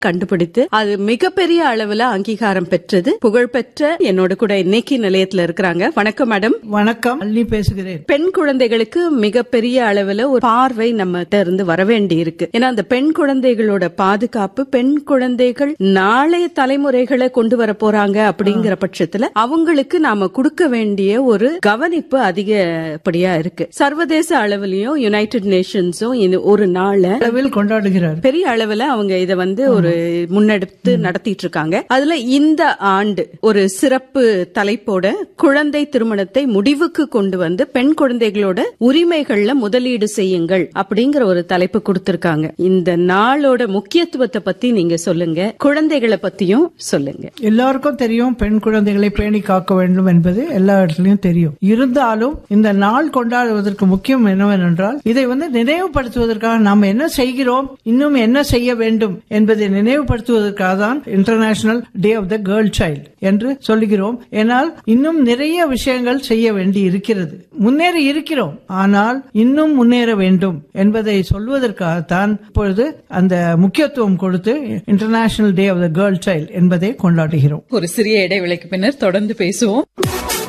கண்டுபிடித்து அது மிகப்பெரிய அளவுல அங்கீகாரம் பெற்றது புகழ்பெற்ற என்னோட கூட இன்னைக்கு நிலையத்துல இருக்கிறாங்க வணக்கம் மேடம் வணக்கம் அள்ளி பேசுகிறேன் பெண் குழந்தைகளுக்கு மிகப்பெரிய அளவுல ஒரு பார்வை நம்ம இருந்து வர வேண்டி இருக்கு ஏன்னா அந்த பெண் குழந்தைகளோட பாதுகாப்பு பெண் குழந்தைகள் நாளைய தலைமுறைகளை கொண்டு வர போறாங்க அப்படிங்கிற பட்சத்துல அவங்களுக்கு நாம கொடுக்க வேண்டிய ஒரு கவனிப்பு அதிகப்படியா இருக்கு சர்வதேச அளவுலயும் யுனைடெட் நேஷன்ஸும் இந்த ஒரு நாளை அளவில் கொண்டாடுகிறார் பெரிய அளவுல அவங்க இத வந்து ஒரு முன்னெடுத்து நடத்திட்டு இருக்காங்க அதுல இந்த ஆண்டு ஒரு சிறப்பு தலைப்போட குழந்தை திருமணத்தை முடிவுக்கு கொண்டு வந்து பெண் குழந்தைகளோட உரிமைகள்ல முதலீடு செய்யுங்கள் அப்படிங்கிற ஒரு தலைப்பு கொடுத்திருக்காங்க இந்த நாளோட முக்கியத்துவத்தை பத்தி நீங்க சொல்லுங்க குழந்தைகளை பத்தியும் சொல்லுங்க எல்லாருக்கும் தெரியும் பெண் குழந்தைகளை பேணி காக்க வேண்டும் என்பது எல்லா இடத்துலயும் தெரியும் இருந்தாலும் இந்த நாள் கொண்டாடுவதற்கு முக்கியம் என்னவென்றால் இதை வந்து நினைவுபடுத்துவதற்காக நாம் என்ன செய்கிறோம் இன்னும் என்ன செய்ய வேண்டும் என்பதை நினைவுபடுத்துவதற்காக தான் international day of the girl child என்று சொல்லுகிறோம் ஏனால் இன்னும் நிறைய விஷயங்கள் செய்ய வேண்டி இருக்கிறது முன்னேறி இருக்கிறோம் ஆனால் இன்னும் முன்னேற வேண்டும் என்பதை சொல்வதற்காகத்தான் இப்பொழுது அந்த முக்கியத்துவம் கொடுத்து international day of the girl child என்பதை கொண்டாடுகிறோம் ஒரு சிறிய இடைவேளைக்கு பின்னர் தொடர்ந்து பேசுவோம்